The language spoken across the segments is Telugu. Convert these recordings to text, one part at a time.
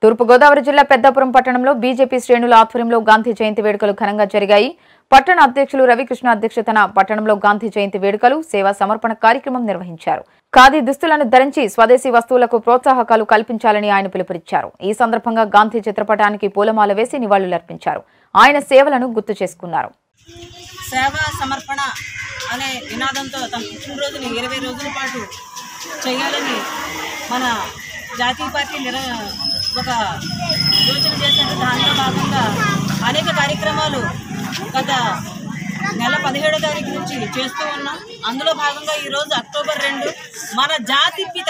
తూర్పుగోదావరి జిల్లా పెద్దాపురం పట్టణంలో బీజేపీ శ్రేణుల ఆధ్వర్యంలో గాంధీ జయంతి వేడుకలు ఘనంగా జరిగాయి పట్టణ అధ్యక్షులు రవికృష్ణ అధ్యక్షతన పట్టణంలో గాంధీ జయంతి వేడుకలు సేవా సమర్పణ కార్యక్రమం నిర్వహించారు ఖాదీ దుస్తులను ధరించి స్వదేశీ వస్తువులకు ప్రోత్సాహకాలు కల్పించాలని ఆయన పిలుపునిచ్చారు ఈ సందర్భంగా గాంధీ చిత్రపటానికి పూలమాల వేసి నివాళులర్పించారు ఆయన సేవలను గుర్తు చేసుకున్నారు సేవ సమర్పణ అనే నినాదంతో తన పుట్టినరోజుని ఇరవై రోజుల పాటు చేయాలని మన జాతీయ పార్టీ నిర ఒక యోచన చేసిన దానిలో భాగంగా అనేక కార్యక్రమాలు గత నెల పదిహేడో తారీఖు నుంచి చేస్తూ ఉన్నాం అందులో భాగంగా ఈరోజు అక్టోబర్ రెండు మన జాతి పిత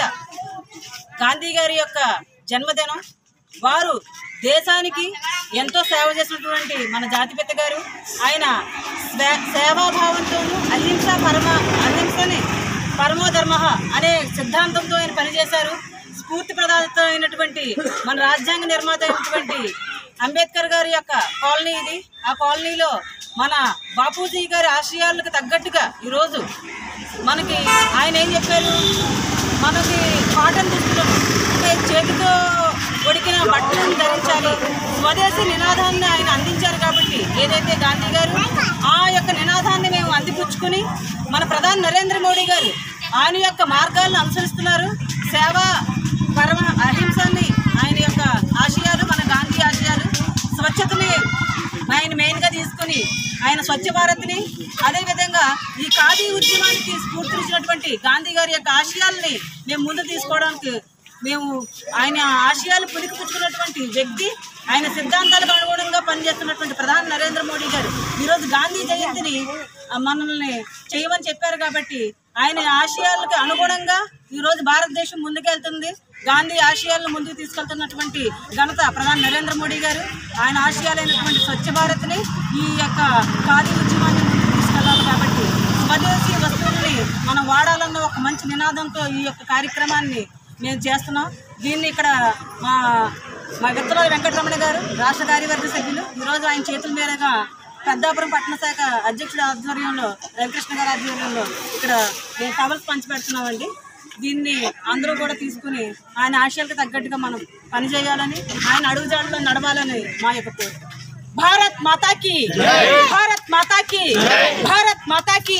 గాంధీ గారి యొక్క జన్మదినం వారు దేశానికి ఎంతో సేవ చేసినటువంటి మన జాతిపిత గారు ఆయన స్వే- సేవాభావంతోనూ అహింస పరమ అహింసని పరమోధర్మ అనే సిద్ధాంతంతో ఆయన పనిచేశారు స్ఫూర్తి ప్రదాత అయినటువంటి మన రాజ్యాంగ నిర్మాత అయినటువంటి అంబేద్కర్ గారి యొక్క కాలనీ ఇది ఆ కాలనీలో మన బాపూజీ గారి ఆశయాలకు తగ్గట్టుగా ఈరోజు మనకి ఆయన ఏం చెప్పారు మనకి కాటన్ దుస్తులను అంటే చేతితో ఉడికిన బట్టలను ధరించాలి స్వదేశీ నినాదాన్ని ఆయన అందించారు కాబట్టి ఏదైతే గాంధీ గారు ఆ యొక్క నినాదాన్ని మేము అందిపుచ్చుకుని మన ప్రధాని నరేంద్ర మోడీ గారు ఆయన యొక్క మార్గాలను అనుసరిస్తున్నారు సేవ పరమ అహింసని ఆయన యొక్క ఆశయాలు మన గాంధీ ఆశయాలు స్వచ్ఛతని ఆయన మెయిన్గా తీసుకుని ఆయన స్వచ్ఛ భారత్ని అదేవిధంగా ఈ ఖాదీ ఉద్యమానికి స్ఫూర్తినిచ్చినటువంటి గాంధీ గారి యొక్క ఆశయాల్ని మేము ముందు తీసుకోవడానికి మేము ఆయన ఆశయాలు పుణికిపుచ్చుకున్నటువంటి వ్యక్తి ఆయన సిద్ధాంతాలకు అనుగుణంగా పనిచేస్తున్నటువంటి ప్రధాని నరేంద్ర మోడీ గారు ఈరోజు గాంధీ జయంతిని ఆ, మనల్ని చేయమని చెప్పారు కాబట్టి ఆయన ఆశయాలకు అనుగుణంగా ఈరోజు భారతదేశం ముందుకెళ్తుంది గాంధీ ఆశయాలను ముందుకు తీసుకెళ్తున్నటువంటి ఘనత ప్రధాని నరేంద్ర మోడీ గారు ఆయన ఆశయాలైనటువంటి స్వచ్ఛ భారత్ని ఈ యొక్క ఖాదీ ఉద్యమాన్ని ముందుకు తీసుకెళ్లాలి కాబట్టి స్వదేశీ వస్తువుల్ని మనం వాడాలన్న ఒక మంచి నినాదంతో ఈ యొక్క కార్యక్రమాన్ని మేము చేస్తున్నాం దీన్ని ఇక్కడ మా మా విత్తనాల వెంకటరమణ గారు రాష్ట్ర కార్యవర్గ సభ్యులు ఈరోజు ఆయన చేతుల మీదుగా పెద్దాపురం పట్టణ శాఖ అధ్యక్షుడి ఆధ్వర్యంలో రవికృష్ణ గారి ఆధ్వర్యంలో ఇక్కడ మేము టవల్స్ పంచిపెడుతున్నామండి దీన్ని అందరూ కూడా తీసుకుని ఆయన ఆశయాలకు తగ్గట్టుగా మనం పనిచేయాలని ఆయన అడుగుజాడలో నడవాలని మా యొక్క కోరిక భారత్ మాతాకి భారత్ మాతాకి భారత్ మాతాకి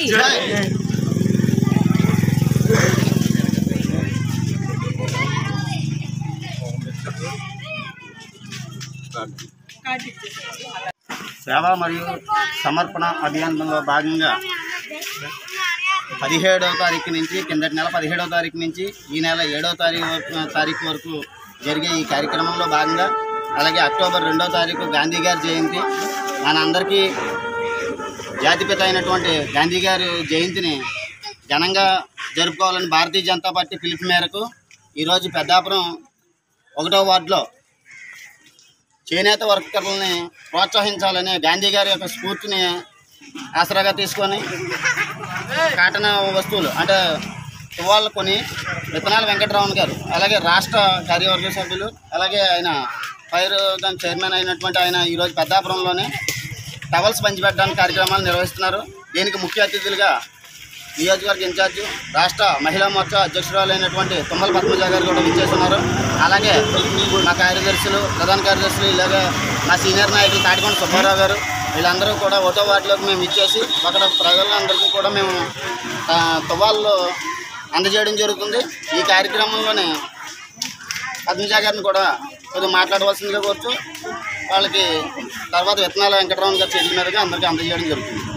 కార్డు ఇచ్చేసేయండి. సేవ మరియు సమర్పణ అభియానంలో భాగంగా పదిహేడవ తారీఖు నుంచి కిందటి నెల పదిహేడవ తారీఖు నుంచి ఈ నెల ఏడవ తారీఖు వరకు తారీఖు వరకు జరిగే ఈ కార్యక్రమంలో భాగంగా అలాగే అక్టోబర్ రెండవ తారీఖు గాంధీ గారి జయంతి మనందరికీ జాతిపిత అయినటువంటి గాంధీ గారి జయంతిని ఘనంగా జరుపుకోవాలని భారతీయ జనతా పార్టీ పిలుపు మేరకు ఈరోజు పెద్దాపురం ఒకటో వార్డులో చేనేత వర్కర్లని ప్రోత్సహించాలని గాంధీ గారి యొక్క స్ఫూర్తిని ఆసరాగా తీసుకొని కాటన్ వస్తువులు అంటే తువ్వాళ్ళు కొని విత్తనాల వెంకటరామన్ గారు అలాగే రాష్ట్ర కార్యవర్గ సభ్యులు అలాగే ఆయన ఫైర్ దాని చైర్మన్ అయినటువంటి ఆయన ఈరోజు పెద్దాపురంలోనే టవల్స్ పంచిపెట్టడానికి కార్యక్రమాలు నిర్వహిస్తున్నారు దీనికి ముఖ్య అతిథులుగా నియోజకవర్గ ఇన్ఛార్జి రాష్ట్ర మహిళా మోర్చా అధ్యక్షురాలైనటువంటి తుమ్మల పద్మజ గారు కూడా విచ్చేస్తున్నారు అలాగే మా కార్యదర్శులు ప్రధాన కార్యదర్శులు ఇలాగే మా సీనియర్ నాయకులు తాటికొండ సుబ్బారావు గారు వీళ్ళందరూ కూడా ఓటో వాటిలోకి మేము ఇచ్చేసి అక్కడ ప్రజలందరికీ కూడా మేము ఆ, తువ్వాళ్ళు అందజేయడం జరుగుతుంది ఈ కార్యక్రమంలోనే పద్మజ గారిని కూడా కొద్దిగా మాట్లాడవలసిందిగా కోరుతూ వాళ్ళకి తర్వాత విత్తనాల వెంకటరామన్ గారి చేతుల మీదుగా అందరికీ అందజేయడం జరుగుతుంది